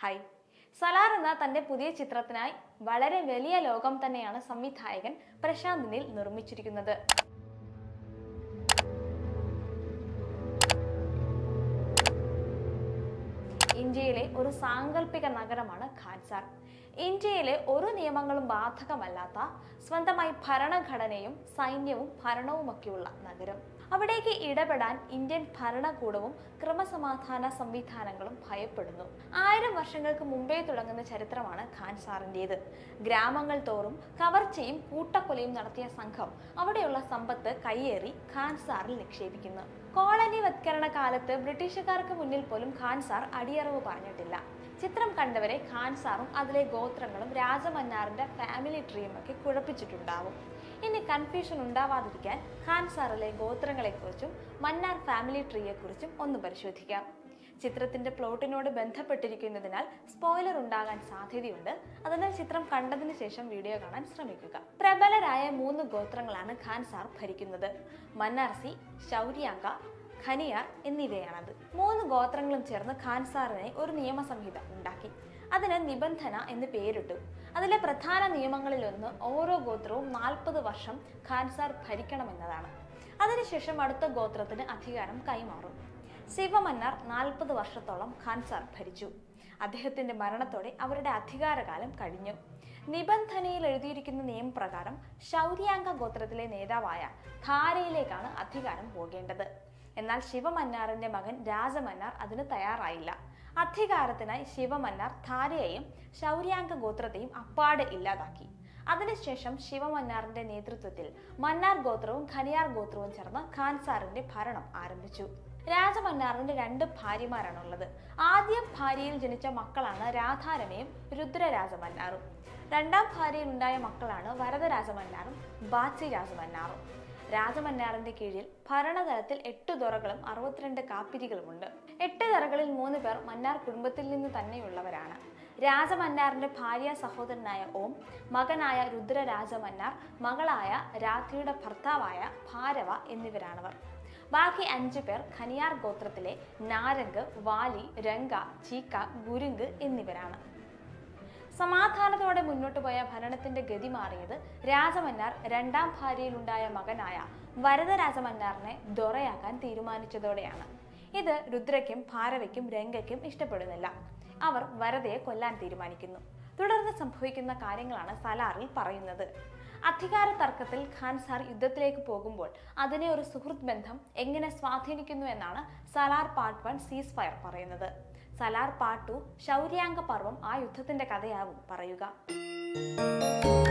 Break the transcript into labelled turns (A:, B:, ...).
A: hi Salaar എന്ന തന്റെ പുതിയ ചിത്രത്തിനായി വളരെ വലിയ ലോകം തന്നെയാണ് സംവിധായകൻ പ്രശാന്ത് നീൽ നിർമ്മിച്ചിരിക്കുന്നത് ഇന്ത്യയിലെ ഒരു സാങ്കല്പിക നഗരമാണ് ഖാൻസാർ ഇന്ത്യയിലെ ഒരു നിയമങ്ങളും ബാധകമല്ലാത്ത സ്വന്തമായി ഭരണഘടനയും സൈന്യവും ഭരണവുമൊക്കെയുള്ള നഗരം അവിടേക്ക് ഇടപെടാൻ ഇന്ത്യൻ ഭരണകൂടവും ക്രമസമാധാന സംവിധാനങ്ങളും ഭയപ്പെടുന്നു ആയിരം വർഷങ്ങൾക്ക് മുമ്പേ തുടങ്ങുന്ന ചരിത്രമാണ് ഖാൻസാറിൻ്റെത് ഗ്രാമങ്ങൾ തോറും കവർച്ചയും കൂട്ടക്കൊലയും നടത്തിയ സംഘം അവിടെയുള്ള സമ്പത്ത് കയ്യേറി ഖാൻസാറിൽ നിക്ഷേപിക്കുന്നു കോളനിവത്കരണ കാലത്ത് ബ്രിട്ടീഷുകാർക്ക് മുന്നിൽ പോലും ഖാൻസാർ അടിയറവ് പറഞ്ഞിട്ടില്ല ചിത്രം കണ്ടവരെ ഖാൻസാറും അതിലെ ഗോത്രങ്ങളും രാജമന്നാറിന്റെ ഫാമിലി ട്രീയും ഒക്കെ കുഴപ്പിച്ചിട്ടുണ്ടാവും ഇനി കൺഫ്യൂഷൻ ഉണ്ടാവാതിരിക്കാൻ ഖാൻസാറിലെ ഗോത്രങ്ങളെക്കുറിച്ചും മന്നാർ ഫാമിലി ട്രീയെക്കുറിച്ചും ഒന്ന് പരിശോധിക്കാം ചിത്രത്തിന്റെ പ്ലോട്ടിനോട് ബന്ധപ്പെട്ടിരിക്കുന്നതിനാൽ സ്പോയിലർ ഉണ്ടാകാൻ സാധ്യതയുണ്ട് അതിനാൽ ചിത്രം കണ്ടതിന് ശേഷം വീഡിയോ കാണാൻ ശ്രമിക്കുക പ്രബലരായ മൂന്ന് ഗോത്രങ്ങളാണ് ഖാൻസാർ ഭരിക്കുന്നത് മന്നാർസി ശൗര്യാങ്ക ഖനിയാർ എന്നിവയാണത് മൂന്ന് ഗോത്രങ്ങളും ചേർന്ന് ഖാൻസാറിനെ ഒരു നിയമസംഹിത ഉണ്ടാക്കി അതിന് നിബന്ധന എന്ന് പേരിട്ടു അതിലെ പ്രധാന നിയമങ്ങളിലൊന്ന് ഓരോ ഗോത്രവും നാൽപ്പത് വർഷം ഖാൻസാർ ഭരിക്കണമെന്നതാണ് അതിനുശേഷം അടുത്ത ഗോത്രത്തിന് അധികാരം കൈമാറും ശിവമന്നാർ നാൽപ്പത് വർഷത്തോളം ഖാൻസാർ ഭരിച്ചു അദ്ദേഹത്തിന്റെ മരണത്തോടെ അവരുടെ അധികാരകാലം കഴിഞ്ഞു നിബന്ധനയിൽ എഴുതിയിരിക്കുന്ന നിയമപ്രകാരം ശൗര്യാംഗ ഗോത്രത്തിലെ നേതാവായ ധാരയിലേക്കാണ് അധികാരം പോകേണ്ടത് എന്നാൽ ശിവമന്നാറിന്റെ മകൻ രാജമന്നാർ അതിന് തയ്യാറായില്ല അധികാരത്തിനായി ശിവമന്നാർ ധാരയെയും ശൗര്യാംഗ ഗോത്രത്തെയും അപ്പാടെ ഇല്ലാതാക്കി അതിനുശേഷം ശിവമന്നാറിന്റെ നേതൃത്വത്തിൽ മന്നാർ ഗോത്രവും ഖനിയാർ ഗോത്രവും ചേർന്ന് ഖാൻസാറിന്റെ ഭരണം ആരംഭിച്ചു രാജമന്നാറിന്റെ രണ്ട് ഭാര്യമാരാണുള്ളത് ആദ്യ ഭാര്യയിൽ ജനിച്ച മക്കളാണ് രാധാരമയും രുദ്രരാജമന്നാറും രണ്ടാം ഭാര്യയിൽ ഉണ്ടായ മക്കളാണ് വരദരാജമന്നാറും ബാച്ചി രാജമന്നാറും രാജമന്നാറിന്റെ കീഴിൽ ഭരണതലത്തിൽ എട്ട് ദൊറകളും അറുപത്തിരണ്ട് കാപ്പിരികളുമുണ്ട് എട്ട് ദറകളിൽ മൂന്ന് പേർ മന്നാർ കുടുംബത്തിൽ നിന്ന് തന്നെയുള്ളവരാണ് രാജമന്നാറിന്റെ ഭാര്യ സഹോദരനായ ഓം മകനായ രുദ്രരാജമന്നാർ മകളായ രാധയുടെ ഭർത്താവായ ഭാരവ എന്നിവരാണവർ ബാക്കി അഞ്ചു പേർ ഖനിയാർ ഗോത്രത്തിലെ നാരംഗ് വാലി രംഗ ചീക്ക ഗുരുങ്ക് എന്നിവരാണ് സമാധാനത്തോടെ മുന്നോട്ട് പോയ ഭരണത്തിന്റെ ഗതി മാറിയത് രാജമന്നാർ രണ്ടാം ഭാര്യയിലുണ്ടായ മകനായ വരദരാജമന്നാറിനെ ദൊറയാക്കാൻ തീരുമാനിച്ചതോടെയാണ് ഇത് രുദ്രയ്ക്കും ഭാരവയ്ക്കും രംഗയ്ക്കും ഇഷ്ടപ്പെടുന്നില്ല അവർ വരദയെ കൊല്ലാൻ തീരുമാനിക്കുന്നു തുടർന്ന് സംഭവിക്കുന്ന കാര്യങ്ങളാണ് സലാറിൽ പറയുന്നത് അധികാര തർക്കത്തിൽ ഖാൻസാർ യുദ്ധത്തിലേക്ക് പോകുമ്പോൾ അതിനെ ഒരു സുഹൃത്ത് ബന്ധം എങ്ങനെ സ്വാധീനിക്കുന്നു എന്നാണ് Salaar part one ceasefire പറയുന്നത് സലാർ പാർട്ട് ടു ശൗര്യാംഗ പർവം ആ യുദ്ധത്തിന്റെ കഥയാവും പറയുക